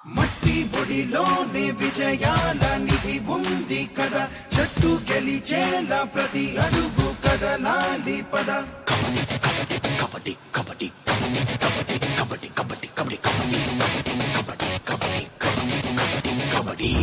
మట్టి పొడిలోనే విజయాల నిధి ఉంది కదా చెట్టు గెలిచేలా ప్రతి అడుగు కదలాలి పద కబడ్డీ కబడ్డీ కబడ్డీ కబడ్డీ కబడ్డీ కబడ్డీ కబడ్డీ కబడ్డీ కబడ్డీ కబడ్డీ కబడ్డీ కబడ్డీ కబడ్డీ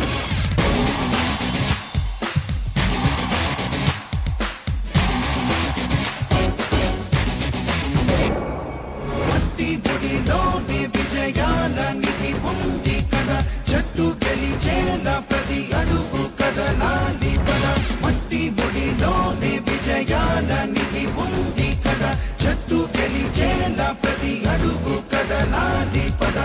మట్టి పొడిలోనే విజయాల నిధి ఉంది కదా చెట్టు గెలిచేలా ప్రతి అడుగు కదలాలి పద మట్టి పొడిలోనే విజయాల నిధి ఉంది కదా చెట్టు గెలిచేలా ప్రతి అడుగు కదలాలి పద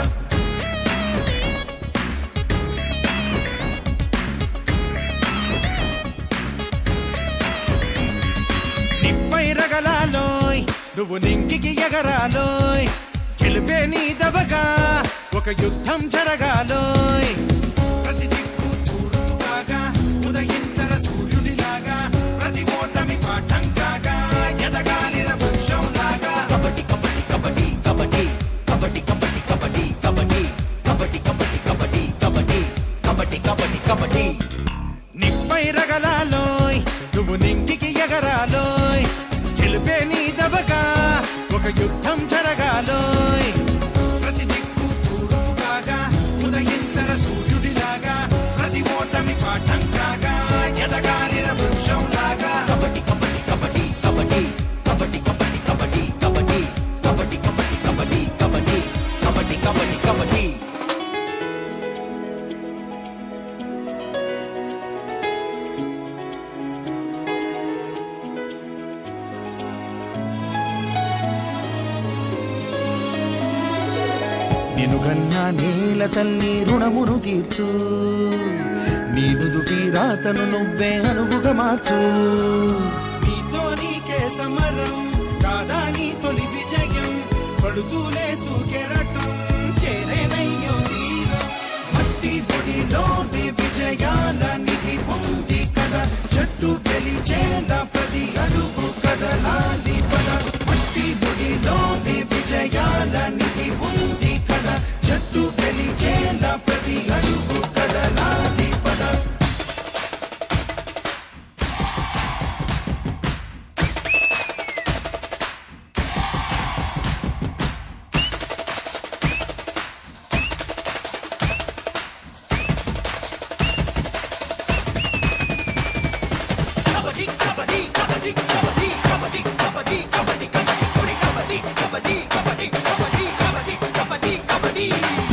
నిప్పై రగలాలోయ్ నువ్వు నింగికి ఎగరాలోయ్ గెలిపే నీ దవగా ఒక యుద్ధం జరగాలోయ్ ప్రతి దిక్కు తూర్పు కాగా ఉదయించర సూర్యుడిలాగా ప్రతి ఓటమి పాఠం కాగా ఎదగాలిన వృక్షం లాగా కబడ్డీ కబడ్డీ కబడ్డీ కబడ్డీ కబడ్డీ కబడ్డీ కబడ్డీ కబడ్డీ కబడ్డీ కబడ్డీ కబడ్డీ కబడ్డీ కబడ్డీ కబడ్డీ కబడ్డీ నిప్పై రగలాలోయ్ నువ్వు నింగికి ఎగరాలోయ్ గెలిపే నీ దవగా ఒక యుద్ధం జరగాలోయ్ ప్రతి దిక్కు తూర్పు కాగా ఉదయించర సూర్యుడిలాగా ప్రతి ఓటమి పాఠం కాగా ఎదగాలిన వృక్షం లాగా కబడ్డీ కబడ్డీ కబడ్డీ కబడ్డీ కబడ్డీ కబడ్డీ కబడ్డీ కబడ్డీ కబడ్డీ కబడ్డీ కబడ్డీ కబడ్డీ కబడ్డీ కబడ్డీ కబడ్డీ నిను గన్నా నేల తల్లి రుణమును తీర్చు నీ నుదుటి రాతను నువ్వే అనువుగా మార్చు నీతో నీకే సమరం కాదా నీ తొలి విజయం పడుతూలే సూకెరటం చేరేనయ్యో తీరం మట్టి పొడిలోనే విజయాల నిధి ఉంది కదా చెట్టు గెలిచేలా ప్రతి అడుగు కదలాలి పద మట్టి పొడిలోనే విజయాల నిధి ఉంది కదా చెట్టు గెలిచేలా ప్రతి అడుగు కదలాలి పద కబడ్డీ కబడ్డీ కబడ్డీ కబడ్డీ కబడ్డీ కబడ్డీ కబడ్డీ కబడ్డీ కబడ్డీ కబడ్డీ కబడ్డీ కబడ్డీ కబడ్డీ కబడ్డీ కబడ్డీ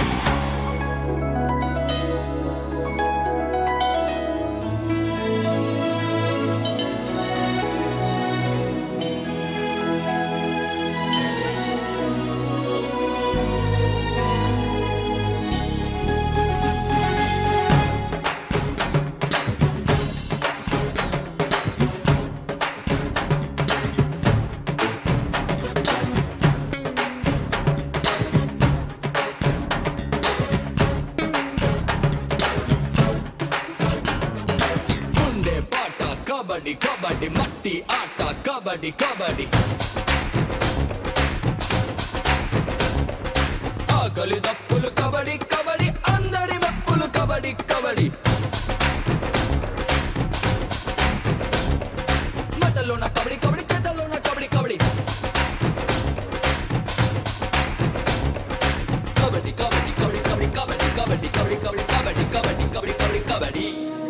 గుండె పాట కబడ్డీ కబడ్డీ మట్టి ఆట కబడ్డీ కబడ్డీ ఆకలి దప్పులు కబడ్డీ కబడ్డీ అందరి మప్పులు కబడ్డీ కబడ్డీ మటలోన కబడ్డీ కబడ్డీ చేతల్లోన కబడ్డీ కబడ్డీ కబడ్డీ కబడ్డీ కబడ్డీ కబడ్డీ కబడ్డీ కబడ్డీ కబడ్డీ కబడ్డీ కబడ్డీ కబడ్డీ కబడ్డీ కబడ్డీ కబడ్డీ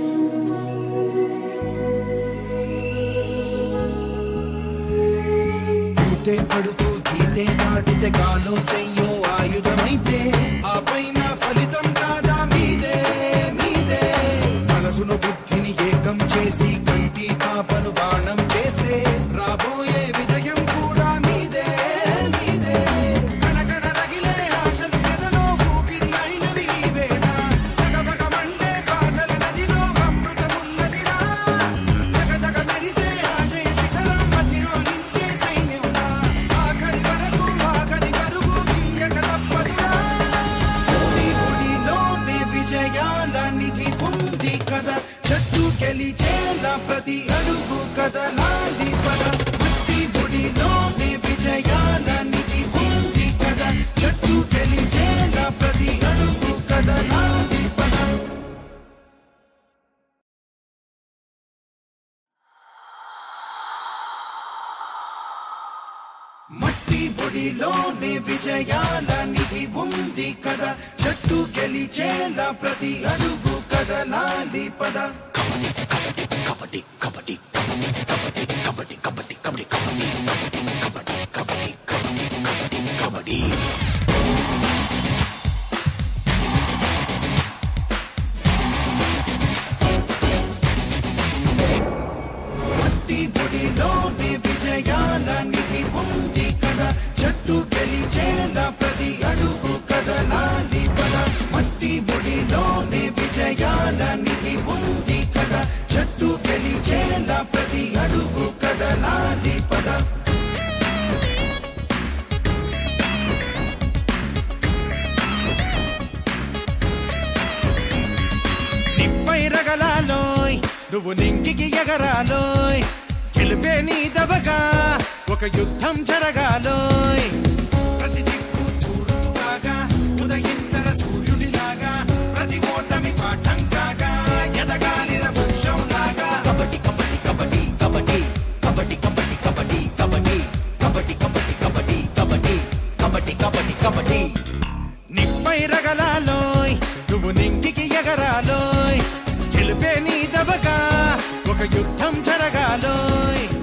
పూతే పడుతూ గీతే దాటితే కాలో చెయ్యో ఆయుధమైతే ఆ పైన ఫలితం కాదా మీదే మీదే మనసును బుద్ధిని ఏకం చేసి కంటి పాపను బాణం చేస్తే రాబోయే విజయం కూడా మీదే మీదే కనకన రగిలే ఆశలు ఎదలో ఊపిరి అయినవి నీవేనా జగబగ మండే బాధల నదిలో అమృతమున్నదిరా జగజగ మెరిసే ఆశయ శిఖరం మధ్యలో నించే సైన్యంలా ఆఖరి వరకు ఆఖరి కరువు గీయక తప్పదురా పొడి పొడిలోనే విజయాల నిధి ఉంది కదా చెట్టు గెలిచేలా ప్రతి అడుగు కదలాలి పద మట్టి పొడిలోనే విజయాల నిధి ఉంది కదా చెట్టు గెలిచేలా ప్రతి అడుగు కదలాలి మట్టి పొడిలోనే విజయాల నిధి ఉంది కదా చెట్టు గెలిచేలా ప్రతి అడుగు కదలాలి పద కబడ్డీ కబడ్డీ కబడ్డీ కబడ్డీ కబడ్డీ కబడ్డీ కబడ్డీ కబడ్డీ కబడ్డీ కబడ్డీ కబడ్డీ కబడ్డీ మట్టి పొడిలోనే విజయాల నిధి ఉంది కదా చెట్టు గెలిచేలా ప్రతి అడుగు కదలాలి పద మట్టి పొడిలోనే విజయాల నిధి ఉంది కదా చెట్టు గెలిచేలా ప్రతి అడుగు కదలాలి పద నిప్పై రగలాలోయ్ నువ్వు నింగికి ఎగరాలోయ్ గెలిపే నీ దవగా ఒక యుద్ధం జరగాలోయ్ ప్రతి దిక్కు తూర్పులాగా ఉదయించర సూర్యుడిలాగా ప్రతి ఓటమి పాఠం కాగా ఎదగాలిన వృక్షంలాగా కబడ్డీ కబడ్డీ కబడ్డీ కబడ్డీ కబడ్డీ కబడ్డీ కబడ్డీ కబడ్డీ కబడ్డీ కబడ్డీ కబడ్డీ కబడ్డీ కబడ్డీ కబడ్డీ కబడ్డీ నిప్పై రగలాలోయ్ నువ్వు నింగికి ఎగరాలోయ్ గెలిపే నీ దవగా ఒక యుద్ధం జరగాలోయ్